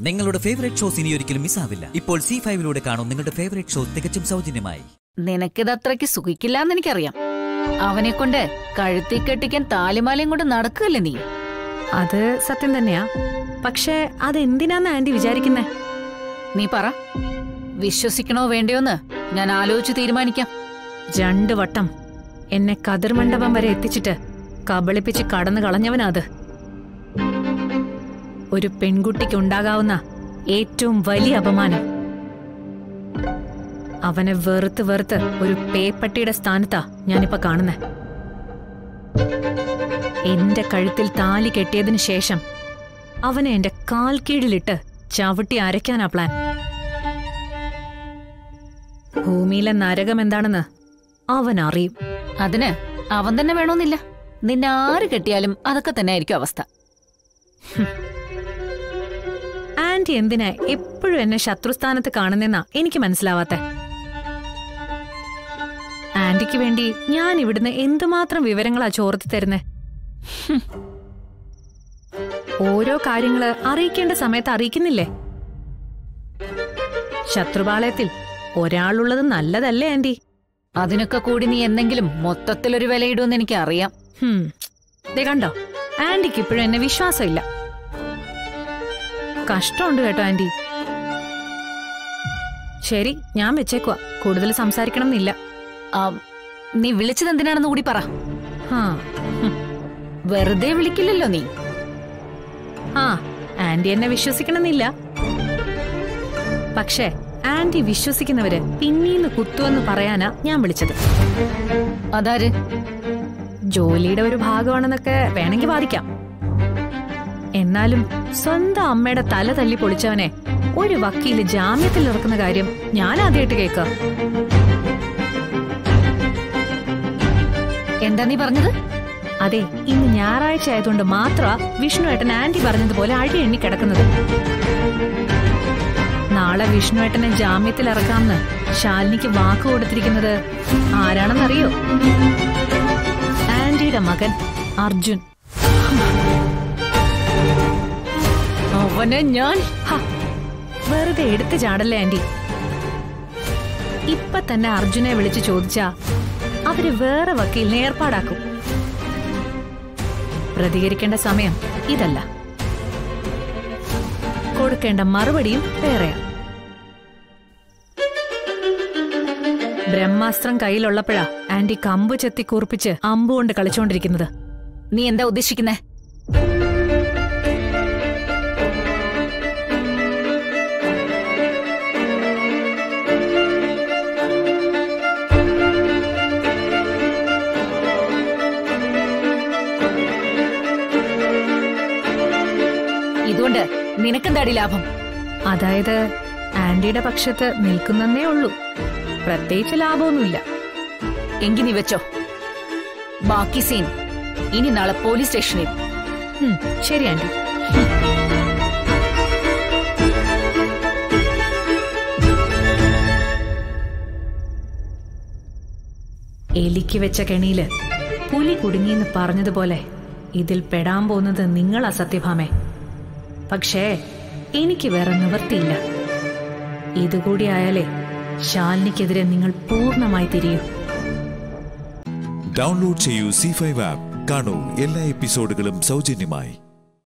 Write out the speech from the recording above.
നിങ്ങളുടെ favourite shows ഇനി ഒരിക്കലും മിസ്സാവില്ല ഇപ്പോൾ സി ഫൈവിലൂടെ കാണും നിങ്ങളുടെ ഫേവറേറ്റ് ഷോ തികച്ചും സൗജന്യമായി നിനക്കിത് അത്രയ്ക്ക് സുഖിക്കില്ലാന്ന് എനിക്കറിയാം അവനെ കൊണ്ട് കഴുത്തി കെട്ടിക്കാൻ താലിമാലയും കൊണ്ട് നടക്കുകയല്ലേ നീ അത് സത്യം തന്നെയാ പക്ഷേ അതെന്തിനാന്ന് ആന്റി വിചാരിക്കുന്നേ നീ പറ വിശ്വസിക്കണോ വേണ്ടയോന്ന് ഞാൻ ആലോചിച്ച് തീരുമാനിക്കാം രണ്ട് വട്ടം എന്നെ കതിർമണ്ഡപം വരെ എത്തിച്ചിട്ട് കബളിപ്പിച്ച് കടന്നു കളഞ്ഞവനാ അത് ഒരു പെൺകുട്ടിക്ക് ഉണ്ടാകാവുന്ന ഏറ്റവും വലിയ അപമാനം അവനെ വെറുത്ത് വെറുത്ത് ഒരു പേപ്പട്ടിയുടെ സ്ഥാനത്താ ഞാനിപ്പോ കാണുന്നേ എന്റെ കഴുത്തിൽ താലി കെട്ടിയതിനു ശേഷം അവനെ എന്റെ കാൽ കീഴിലിട്ട് ചവിട്ടി അരയ്ക്കാനാ പ്ലാൻ ഭൂമിയിലെ നരകം എന്താണെന്ന് അവൻ അറിയും അതിന് അവൻ തന്നെ വേണമെന്നില്ല നിന്നെ ആര് കെട്ടിയാലും അതൊക്കെ തന്നെ ആയിരിക്കും അവസ്ഥ ആന്റി എന്തിനാ എപ്പോഴും എന്നെ ശത്രുസ്ഥാനത്ത് കാണുന്നെന്നാ എനിക്ക് മനസ്സിലാവാത്തെ ആന്റിക്ക് വേണ്ടി ഞാൻ ഇവിടുന്ന് എന്തുമാത്രം വിവരങ്ങളാ ചോർത്തി തരുന്നേ ഹും. ഓരോ കാര്യങ്ങള് അറിയിക്കേണ്ട സമയത്ത് അറിയിക്കുന്നില്ലേ ശത്രുപാളയത്തിൽ ഒരാളുള്ളത് നല്ലതല്ലേ ആന്റി അതിനൊക്കെ കൂടി നീ എന്തെങ്കിലും മൊത്തത്തിലൊരു വിലയിടുമെന്ന് എനിക്ക് അറിയാം ഹും. ദേ കണ്ടോ ആന്റിക്ക് ഇപ്പോഴും എന്നെ വിശ്വാസമില്ല കഷ്ടമുണ്ട് കേട്ടോ ആന്റി ശരി ഞാൻ വെച്ചേക്കുവാ കൂടുതൽ സംസാരിക്കണം എന്നില്ല ആ, നീ വിളിച്ചത് എന്തിനാണെന്ന് കൂടി പറ ഹാ ഹും. വെറുതെ വിളിക്കില്ലല്ലോ നീ ആ ആന്റി എന്നെ വിശ്വസിക്കണമെന്നില്ല പക്ഷേ ആന്റി വിശ്വസിക്കുന്നവര് പിന്നീന്ന് കുത്തുവെന്ന് പറയാനാ ഞാൻ വിളിച്ചത് അതാര് ജോലിയുടെ ഒരു ഭാഗമാണെന്നൊക്കെ വേണമെങ്കിൽ വാദിക്കാം എന്നാലും സ്വന്തം അമ്മയുടെ തല തല്ലി പൊളിച്ചവനെ ഒരു വക്കീല് ജാമ്യത്തിൽ ഇറക്കുന്ന കാര്യം ഞാൻ ആദ്യമായിട്ട് കേൾക്കുക എന്താ നീ പറഞ്ഞത് അതെ ഇന്ന് ഞായറാഴ്ച ആയതുകൊണ്ട് മാത്ര വിഷ്ണുവേട്ടൻ ആന്റി പറഞ്ഞതുപോലെ അഴി എണ്ണി കിടക്കുന്നത് നാളെ വിഷ്ണുവേട്ടനെ ജാമ്യത്തിൽ ഇറക്കാമെന്ന് ശാലിനിക്ക് വാക്ക് കൊടുത്തിരിക്കുന്നത് ആരാണെന്നറിയോ ആന്റിയുടെ മകൻ അർജുൻ അവനെ ഞാൻ ഹ, വെറുതെ എടുത്തു ചാടല്ലേ ആന്റി ഇപ്പൊ തന്നെ അർജുനെ വിളിച്ചു ചോദിച്ചാ അവര് വേറെ വക്കീലിനെ ഏർപ്പാടാക്കും പ്രതികരിക്കേണ്ട സമയം ഇതല്ല കൊടുക്കേണ്ട മറുപടിയും വേറെയാ ബ്രഹ്മാസ്ത്രം കയ്യിലുള്ളപ്പോഴാ ആന്റി കമ്പ് ചെത്തി കൂർപ്പിച്ച് അമ്പുകൊണ്ട് കളിച്ചോണ്ടിരിക്കുന്നത് നീ എന്താ ഉദ്ദേശിക്കുന്നേ ഇതുകൊണ്ട് നിനക്കെന്താടി ലാഭം അതായത് ആന്റിയുടെ പക്ഷത്ത് നിൽക്കുന്നേ ഉള്ളൂ പ്രത്യേകിച്ച് ലാഭമൊന്നുമില്ല എങ്കി നീ വെച്ചോ ബാക്കി സീൻ ഇനി നാളെ പോലീസ് സ്റ്റേഷനിൽ ഉം, ശരി ആന്റി എലിക്ക് വെച്ച കെണിയില് പുലി കുടുങ്ങിയെന്ന് പറഞ്ഞതുപോലെ ഇതിൽ പെടാൻ പോകുന്നത് നിങ്ങളാ സത്യഭാമേ പക്ഷേ എനിക്ക് വേറെ നിവർത്തിയില്ല ഇതുകൂടി ആയാലേ ശാലിനിക്കെതിരെ നിങ്ങൾ പൂർണ്ണമായി തിരിയൂ ഡൗൺലോഡ് ചെയ്യൂ സി ഫൈവ് ആപ്പ് കാണൂ എല്ലാ എപ്പിസോഡുകളും സൗജന്യമായി